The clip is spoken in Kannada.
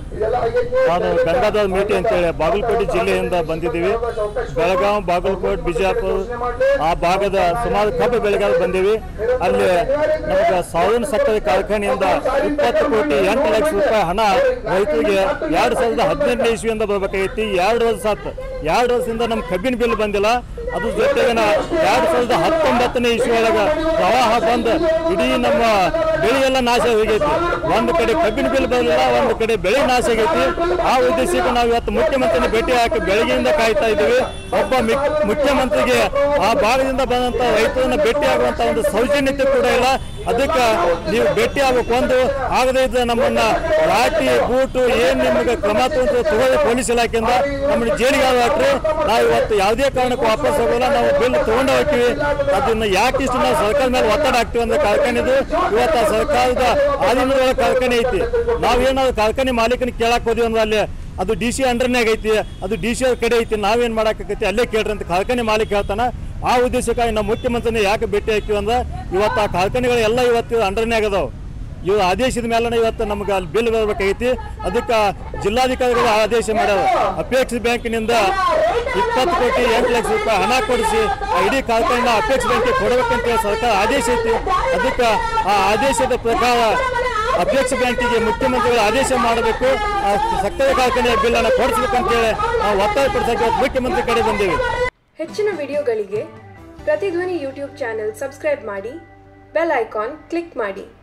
ನಾನು ಗಂಗಾಧರ್ ಮೇಟಿ ಅಂತೇಳಿ ಬಾಗಲಕೋಟೆ ಜಿಲ್ಲೆಯಿಂದ ಬಂದಿದ್ದೀವಿ ಬೆಳಗಾವಿ ಬಾಗಲಕೋಟೆ ಬಿಜಾಪುರ ಆ ಭಾಗದ ಸುಮಾರು ಕಬ್ಬು ಬೆಳೆಗಾರ ಬಂದೀವಿ ಅಲ್ಲಿ ನಮಗೆ ಸಾವಿನ ಸಕ್ಕರೆ ಕಾರ್ಖಾನೆಯಿಂದ ಇಪ್ಪತ್ತು ಕೋಟಿ ಎಂಟು ಲಕ್ಷ ರೂಪಾಯಿ ಹಣ ರೈತರಿಗೆ ಎರಡು ಸಾವಿರದ ಹದಿನೆಂಟನೇ ಇಸ್ವಿಯಿಂದ ಬರ್ಬೇಕಾಗೈತಿ ಎರಡು ವರ್ಷ ಆತು ಎರಡು ವರ್ಷದಿಂದ ನಮ್ಮ ಕಬ್ಬಿನ ಬಿಲ್ ಬಂದಿಲ್ಲ ಅದ್ರ ಜೊತೆಗೆ ನಾ ಎರಡು ಸಾವಿರದ ಹತ್ತೊಂಬತ್ತನೇ ಇಸ್ವಿ ಒಳಗೆ ಪ್ರವಾಹ ಬಂದು ಇಡೀ ನಮ್ಮ ಬೆಳೆ ಎಲ್ಲ ನಾಶ ಹೋಗೈತಿ ಒಂದು ಕಡೆ ಕಬ್ಬಿನ ಬಿಲ್ ಬರಲಿಲ್ಲ ಒಂದು ಕಡೆ ಬೆಳೆ ನಾಶ ಆಗೈತಿ ಆ ಉದ್ದೇಶಕ್ಕೆ ನಾವು ಇವತ್ತು ಮುಖ್ಯಮಂತ್ರಿನ ಭೇಟಿ ಹಾಕಿ ಬೆಳಗ್ಗೆಯಿಂದ ಕಾಯ್ತಾ ಇದ್ದೀವಿ ಒಬ್ಬ ಮಿ- ಮುಖ್ಯಮಂತ್ರಿಗೆ ಆ ಭಾಗದಿಂದ ಬಂದಂತ ರೈತರನ್ನ ಭೇಟಿ ಆಗುವಂತ ಒಂದು ಸೌಜನ್ಯತೆ ಕೂಡ ಇಲ್ಲ ಅದಕ್ಕೆ ನೀವು ಭೇಟಿ ಆಗಬೇಕು ಒಂದು ಆಗದೇ ಇದ್ರೆ ನಮ್ಮನ್ನ ಲಾಠಿ ಬೂಟು ಏನ್ ನಿಮಗೆ ಕ್ರಮ ತಗೊಂಡು ತಗೊಳ್ಳಿ ಪೊಲೀಸ್ ಇಲಾಖೆಯಿಂದ ನಮ್ಮನ್ನ ಜೈಲಿಗೆ ಹಾಕ್ರಿ ನಾವು ಇವತ್ತು ಯಾವುದೇ ಕಾರಣಕ್ಕೂ ವಾಪಸ್ ಹೋಗೋಲ್ಲ ನಾವು ಬಿಲ್ ತಗೊಂಡು ಹೋಗ್ತೀವಿ ಅದನ್ನ ಯಾಕೆ ಇಷ್ಟು ನಾವು ಸರ್ಕಾರ ಮೇಲೆ ಒತ್ತಡ ಹಾಕ್ತೀವಿ ಅಂದ್ರೆ ಕಾರ್ಖಾನೆದು ಇವತ್ತು ಆ ಸರ್ಕಾರದ ಆಧೀನದೊಳಗೆ ಕಾರ್ಖಾನೆ ಐತಿ ನಾವೇನಾದ್ರು ಕಾರ್ಖಾನೆ ಮಾಲೀಕನ ಕೇಳಕ್ ಹೋದ್ವಿ ಅಂದ್ರೆ ಅಲ್ಲಿ ಅದು ಡಿ ಸಿ ಅಂಡರ್ನಾಗ ಐತಿ ಅದು ಡಿ ಸಿ ಕಡೆ ಐತಿ ನಾವೇನ್ ಮಾಡಾಕೈತಿ ಅಲ್ಲೇ ಕೇಳ್ರಿ ಅಂತ ಕಾರ್ಖಾನೆ ಮಾಲೀಕ ಹೇಳ್ತಾನ ಆ ಉದ್ದೇಶಕ್ಕಾಗಿ ನಮ್ಮ ಮುಖ್ಯಮಂತ್ರಿನ ಯಾಕೆ ಭೇಟಿ ಹಾಕಿವಿ ಅಂದ್ರೆ ಇವತ್ತು ಆ ಕಾರ್ಖಾನೆಗಳು ಎಲ್ಲ ಇವತ್ತು ಅಂಡರ್ನಾಗ ಅದಾವ ಇವು ಆದೇಶದ ಮೇಲೆ ಇವತ್ತು ನಮ್ಗೆ ಅಲ್ಲಿ ಬಿಲ್ ಬರಬೇಕಾಗೈತಿ ಅದಕ್ಕೆ ಜಿಲ್ಲಾಧಿಕಾರಿಗಳು ಆದೇಶ ಮಾಡ್ಯಾರ ಅಪೇಕ್ಷ ಬ್ಯಾಂಕಿನಿಂದ ಇಪ್ಪತ್ತು ಕೋಟಿ ಎಂಟು ಲಕ್ಷ ರೂಪಾಯಿ ಹಣ ಕೊಡಿಸಿ ಆ ಇಡೀ ಕಾರ್ಖಾನೆ ಅಪೇಕ್ಷ ಬ್ಯಾಂಕಿಗೆ ಕೊಡಬೇಕಂತ ಸರ್ಕಾರ ಆದೇಶ ಐತಿ ಅದಕ್ಕೆ ಆ ಆದೇಶದ ಪ್ರಕಾರ ಅಪೇಕ್ಷ ಬ್ಯಾಂಕಿಗೆ ಮುಖ್ಯಮಂತ್ರಿಗಳು ಆದೇಶ ಮಾಡಬೇಕು ಆ ಸಕ್ಕರೆ ಕಾರ್ಖಾನೆಯ ಬಿಲ್ ಅನ್ನು ಕೊಡಿಸ್ಬೇಕಂತೇಳಿ ನಾವು ಒತ್ತಾಯ ಪಡಿಸಕ್ಕೆ ಇವತ್ತು ಮುಖ್ಯಮಂತ್ರಿ ಕಡೆ ಬಂದೇವಿ ಹೆಚ್ಚಿನ ವಿಡಿಯೋಗಳಿಗೆ ಪ್ರತಿಧ್ವನಿ ಯೂಟ್ಯೂಬ್ ಚಾನೆಲ್ ಸಬ್ಸ್ಕ್ರೈಬ್ ಮಾಡಿ ಬೆಲ್ ಐಕಾನ್ ಕ್ಲಿಕ್ ಮಾಡಿ